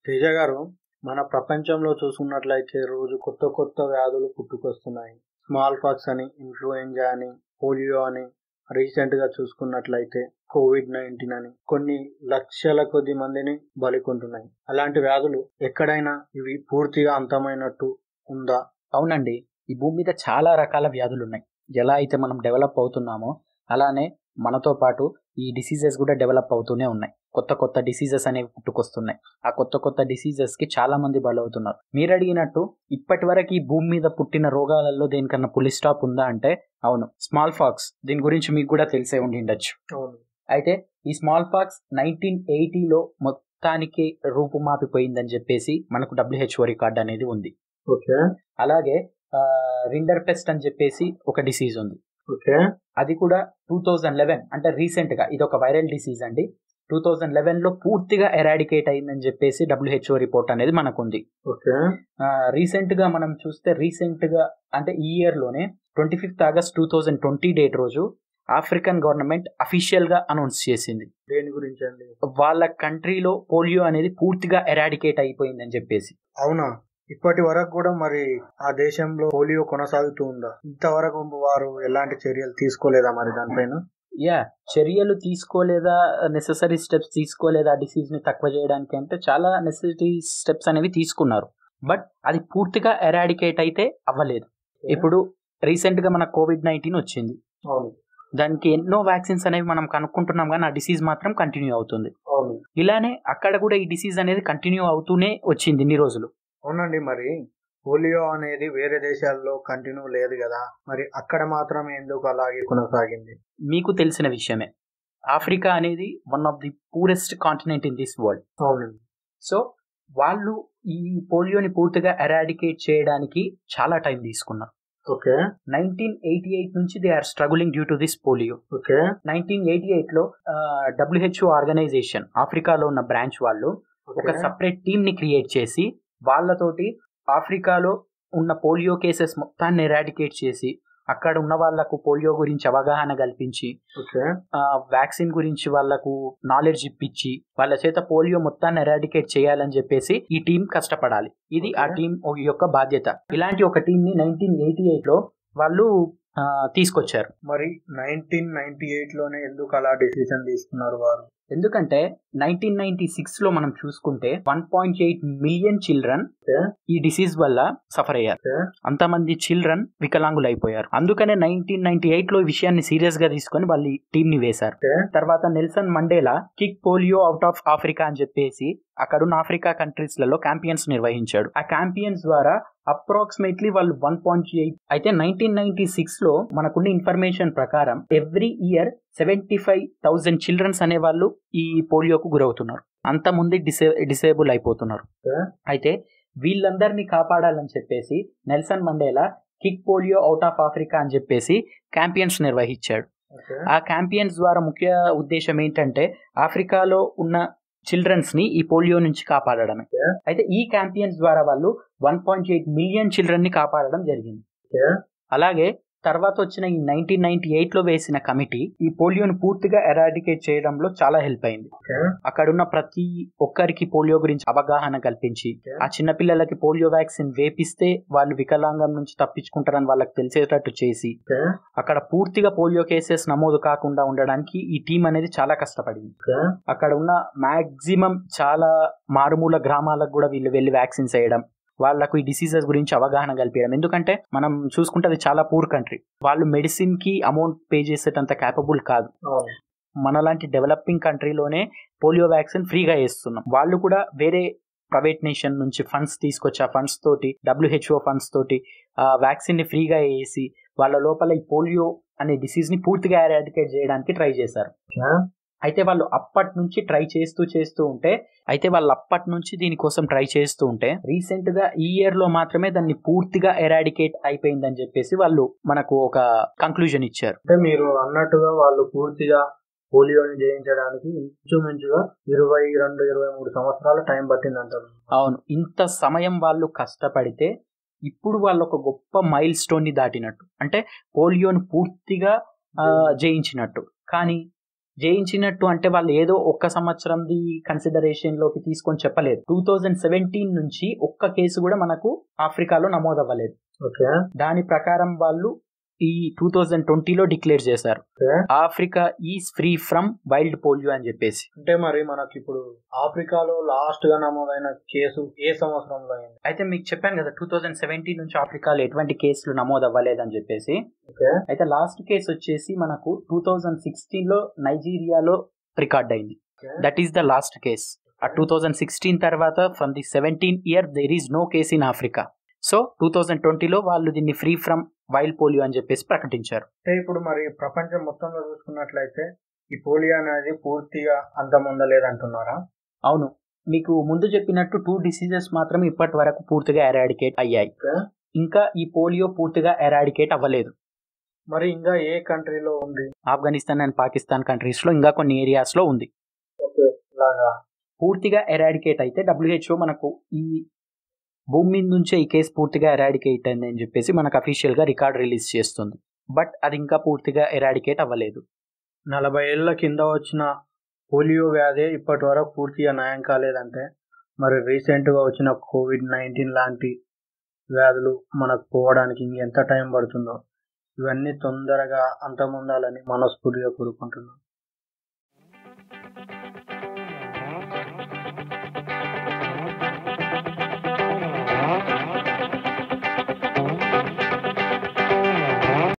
తేజ గారు మన ప్రపంచంలో చూసుకున్నట్లయితే రోజు కొత్త కొత్త వ్యాధులు పుట్టుకొస్తున్నాయి స్మాల్ పాక్స్ అని ఇన్ఫ్లుయెంజా అని పోలియో అని రీసెంట్ గా చూసుకున్నట్లయితే కోవిడ్ నైన్టీన్ అని కొన్ని లక్షల కొద్ది మందిని బలికొంటున్నాయి అలాంటి వ్యాధులు ఎక్కడైనా ఇవి పూర్తిగా అంతమైనట్టు ఉందా అవునండి ఈ భూమి మీద చాలా రకాల వ్యాధులు ఉన్నాయి ఎలా అయితే మనం డెవలప్ అవుతున్నామో అలానే మనతో పాటు ఈ డిసీజెస్ కూడా డెవలప్ అవుతూనే ఉన్నాయి కొత్త కొత్త డిసీజెస్ అనేవి పుట్టుకొస్తున్నాయి ఆ కొత్త కొత్త డిసీజెస్ కి చాలా మంది బలవుతున్నారు మీరు అడిగినట్టు ఇప్పటి వరకు ఈ భూమి మీద పుట్టిన రోగాలలో దేనికన్నా పులి స్టాప్ ఉందా అంటే అవును స్మాల్ ఫాక్స్ దీని గురించి మీకు కూడా తెలిసే ఉండి ఉండొచ్చు అవును అయితే ఈ స్మాల్ పాక్స్ నైన్టీన్ ఎయిటీలో మొత్తానికి రూపుమాపిపోయిందని చెప్పేసి మనకు డబ్ల్యూహెచ్ఓ రికార్డ్ అనేది ఉంది ఓకే అలాగే రిండర్ పెస్ట్ అని చెప్పేసి ఒక డిసీజ్ ఉంది ఓకే అది కూడా టూ థౌజండ్ లెవెన్ అంటే రీసెంట్ గా ఇది ఒక వైరల్ డిసీజ్ అండి టూ థౌజండ్ లెవెన్ లో పూర్తిగా ఎరాడికేట్ అయిందని చెప్పేసి డబ్ల్యూహెచ్ఓ రిపోర్ట్ అనేది మనకుంది ఓకే రీసెంట్ గా మనం చూస్తే రీసెంట్ గా అంటే ఈ ఇయర్ లోనే twenty fifth August two thousand twenty date రోజు ఆఫ్రికన్ గవర్నమెంట్ అఫీషియల్ గా అనౌన్స్ చేసింది దేని గురించి అండి వాళ్ళ కంట్రీలో పోలియో అనేది పూర్తిగా ఎరాడికేట్ అయిపోయిందని చెప్పేసి అవునా ఇప్పటి వరకు కూడా మరి ఆ దేశంలో పోలియో కొనసాగుతూ ఉందా ఇంతవరకు వారు ఎలాంటి చర్యలు తీసుకోలేదా మరి దానిపైన యా చర్యలు తీసుకోలేదా నెససరీ స్టెప్స్ తీసుకోలేదా డిసీజ్ ని తక్కువ చేయడానికి అంటే చాలా నెసెసిటీ స్టెప్స్ అనేవి తీసుకున్నారు బట్ అది పూర్తిగా ఎరాడికేట్ అయితే అవ్వలేదు ఇప్పుడు రీసెంట్ గా మన కోవిడ్ నైన్టీన్ వచ్చింది అవును దానికి ఎన్నో వ్యాక్సిన్స్ అనేవి మనం కనుక్కుంటున్నాం కానీ ఆ డిసీజ్ మాత్రం కంటిన్యూ అవుతుంది అవును ఇలానే అక్కడ కూడా ఈ డిసీజ్ అనేది కంటిన్యూ అవుతూనే వచ్చింది ఇన్ని రోజులు అవునండి మరి పోలియో అనేది వేరే దేశాల్లో కంటిన్యూ లేదు కదా మరి అక్కడ మాత్రమే ఎందుకు అలాగే కొనసాగింది మీకు తెలిసిన విషయమే ఆఫ్రికా అనేది one of the poorest continent in this world అవునండి సో వాళ్ళు ఈ పోలియోని పూర్తిగా ఎరాడికేట్ చేయడానికి చాలా టైం తీసుకున్నారు ఓకే నైన్టీన్ ఎయిటీ ఎయిట్ నుంచి they are struggling due to this polio okay nineteen eighty eight లో డబ్ల్యూహెచ్ఓ ఆర్గనైజేషన్ ఆఫ్రికాలో ఉన్న బ్రాంచ్ వాళ్ళు ఒక సపరేట్ టీమ్ ని క్రియేట్ చేసి వాళ్ళతోటి ఆఫ్రికాలో ఉన్న పోలియో కేసెస్ మొత్తాన్ని ఎరాడికేట్ చేసి అక్కడ ఉన్న వాళ్లకు పోలియో గురించి అవగాహన కల్పించి ఓకే వ్యాక్సిన్ గురించి వాళ్లకు నాలెడ్జ్ ఇప్పించి వాళ్ళ చేత పోలియో మొత్తాన్ని ఎరాడికేట్ చేయాలని చెప్పేసి ఈ టీం కష్టపడాలి ఇది ఆ Okay. టీం యొక్క బాధ్యత ఇలాంటి ఒక టీం ని నైన్టీన్ ఎయిటీ ఎయిట్ లో వాళ్ళు ఆ, తీసుకొచ్చారు మరి నైన్టీన్ నైన్టీ ఎయిట్ లోనే ఎందుకు అలా డెసిషన్ తీసుకున్నారు వారు ఎందుకంటే నైన్టీన్ నైన్టీ సిక్స్ లో మనం చూసుకుంటే one point eight million children Okay. ఈ డిసీజ్ వల్ల సఫర్ అయ్యారు Okay. అంతమంది చిల్డ్రన్ వికలాంగులు అయిపోయారు అందుకనే నైన్టీన్ నైన్టీ ఎయిట్ లో ఈ విషయాన్ని సీరియస్ గా తీసుకొని వాళ్ళు ఈ టీం ని వేశారు Okay. తర్వాత Nelson Mandela kick polio out of Africa అని చెప్పేసి అక్కడున్న ఆఫ్రికా కంట్రీస్ లలో క్యాంపియన్స్ నిర్వహించాడు ఆ క్యాంపియన్స్ ద్వారా అప్రాక్సిమేట్లీ వాళ్ళు వన్ పాయింట్ ఎయిట్ అయితే నైన్టీన్ నైన్టీ సిక్స్ లో మనకున్న ఇన్ఫర్మేషన్ ప్రకారం every year seventy five thousand childrens అనే వాళ్ళు ఈ పోలియోకు గురవుతున్నారు అంత ముందు డిసే డిసేబుల్ అయిపోతున్నారు Okay. అయితే వీళ్ళందరినీ కాపాడాలని చెప్పేసి Nelson Mandela kick polio out of Africa అని చెప్పేసి క్యాంపియన్స్ నిర్వహించాడు ఓకే ఆ క్యాంపియన్స్ ద్వారా ముఖ్య ఉద్దేశం ఏంటంటే ఆఫ్రికాలో ఉన్న చిల్డ్రన్స్ ని ఈ పోలియో నుంచి కాపాడడమే Yeah. అయితే ఈ క్యాంపియన్స్ ద్వారా వాళ్ళు one point eight million children ని కాపాడడం జరిగింది Okay. అలాగే తర్వాత వచ్చిన ఈ నైన్టీన్ నైన్టీ ఎయిట్ లో వేసిన కమిటీ ఈ పోలియోని పూర్తిగా ఎరాడికేట్ చేయడంలో చాలా హెల్ప్ అయింది Okay. అక్కడున్న ప్రతి ఒక్కరికి పోలియో గురించి అవగాహన కల్పించి Okay. ఆ చిన్న పిల్లలకి పోలియో వ్యాక్సిన్ వేపిస్తే వాళ్ళు వికలాంగం నుంచి తప్పించుకుంటారని వాళ్ళకి తెలిసేటట్టు చేసి Okay. అక్కడ పూర్తిగా పోలియో కేసెస్ నమోదు కాకుండా ఉండడానికి ఈ టీం అనేది చాలా కష్టపడింది Okay. అక్కడ ఉన్న మాక్సిమం చాలా మారుమూల గ్రామాలకు కూడా వీళ్ళు వెళ్ళి వ్యాక్సిన్స్ వేయడం వాళ్ళకు ఈ డిసీజెస్ గురించి అవగాహన కల్పించడం ఎందుకంటే మనం చూసుకుంటే అది చాలా పూర్ కంట్రీ వాళ్ళు మెడిసిన్ కి అమౌంట్ పే చేసేటంత క్యాపబుల్ కాదు అవును మనలాంటి డెవలపింగ్ కంట్రీలోనే పోలియో వ్యాక్సిన్ ఫ్రీగా వేస్తున్నాం వాళ్ళు కూడా వేరే ప్రైవేట్ నేషన్ నుంచి ఫండ్స్ తీసుకొచ్చి ఆ ఫండ్స్ తోటి డబ్ల్యూహెచ్ఓ ఫండ్స్ తోటి ఆ వ్యాక్సిన్ ని ఫ్రీగా వేసి వాళ్ళ లోపల ఈ పోలియో అనే డిసీజ్ ని పూర్తిగా ఎరాడికేట్ చేయడానికి ట్రై చేశారు Okay. అయితే వాళ్ళు అప్పటి నుంచి ట్రై చేస్తూ చేస్తూ ఉంటే అయితే వాళ్ళు అప్పటి నుంచి దీనికోసం ట్రై చేస్తూ ఉంటే రీసెంట్ గా ఈ ఇయర్ లో మాత్రమే దాన్ని పూర్తిగా ఎరాడికేట్ అయిపోయిందని చెప్పేసి వాళ్ళు మనకు ఒక కంక్లూజన్ ఇచ్చారు అంటే మీరు అన్నట్టుగా వాళ్ళు పూర్తిగా పోలియోని జయించడానికి ఇంచుమించుగా ఇరవై రెండు ఇరవై మూడు సంవత్సరాల టైం పట్టిందంటారు అవును ఇంత సమయం వాళ్ళు కష్టపడితే ఇప్పుడు వాళ్ళు ఒక గొప్ప మైల్ స్టోన్ ని దాటినట్టు అంటే పోలియోని పూర్తిగా ఆ, జయించినట్టు కానీ జయించినట్టు అంటే వాళ్ళు ఏదో ఒక్క సంవత్సరంది కన్సిడరేషన్ లోకి తీసుకొని చెప్పలేదు టూ థౌజండ్ సెవెంటీన్ నుంచి ఒక్క కేసు కూడా మనకు ఆఫ్రికాలో నమోదవ్వలేదు ఓకే దాని ప్రకారం వాళ్ళు ఈ టూ థౌజండ్ ట్వంటీలో డిక్లేర్ చేశారు okay Africa is free from wild polio అని చెప్పేసి అంటే మరి మనకి ఇప్పుడు ఆఫ్రికాలో లాస్ట్ గా నమోదైన కేసు ఏ సంవత్సరంలో అయింది అయితే మీకు చెప్పాను కదా టూ థౌజండ్ సెవెంటీన్ నుంచి ఆఫ్రికాలో ఎటువంటి కేసులు నమోదు అవ్వలేదని చెప్పేసి ఓకే అయితే లాస్ట్ కేసు వచ్చేసి మనకు టూ థౌజండ్ సిక్స్టీన్ లో నైజీరియాలో రికార్డ్ అయింది that is the last case ఆ టూ థౌజండ్ సిక్స్టీన్ తర్వాత from the seventeen year there is no case in Africa so two thousand ట్వంటీలో వాళ్ళు దీన్ని ఫ్రీ ఫ్రమ్ వైల్డ్ పోలియో అని చెప్పేసి ప్రకటించారు అంటే ఇప్పుడు మరి ప్రపంచం మొత్తంలో చూసుకున్నట్లయితే ఈ పోలియో అనేది పూర్తిగా అంతమొందలేదంటున్నారా అవును మీకు ముందు చెప్పినట్టు టూ డిసీజెస్ మాత్రం ఇప్పటి వరకు పూర్తిగా ఎరాడికేట్ అయ్యాయి ఓకే ఇంకా ఈ పోలియో పూర్తిగా ఎరాడికేట్ అవ్వలేదు మరి ఇంకా ఏ కంట్రీలో ఉంది ఆఫ్ఘనిస్తాన్ అండ్ పాకిస్తాన్ కంట్రీస్ లో ఇంకా కొన్ని ఏరియాస్ లో ఉంది ఓకే ఇలాగా పూర్తిగా ఎరాడికేట్ అయితే డబ్ల్యూహెచ్ఓ మనకు ఈ భూమి మీద నుంచే ఈ కేసు పూర్తిగా ఎరాడికేట్ అయింది అని చెప్పేసి మనకు అఫీషియల్ గా రికార్డ్ రిలీజ్ చేస్తుంది బట్ అది ఇంకా పూర్తిగా ఎరాడికేట్ అవ్వలేదు నలభై ఏళ్ల కింద వచ్చిన పోలియో వ్యాధి ఇప్పటి వరకు పూర్తిగా నయం కాలేదంటే మరి రీసెంట్గా వచ్చిన కోవిడ్ నైన్టీన్ లాంటి వ్యాధులు మనకు పోవడానికి ఇంకెంత టైం పడుతుందో ఇవన్నీ తొందరగా అంతమొందాలని మనస్ఫూర్తిగా కోరుకుంటున్నాం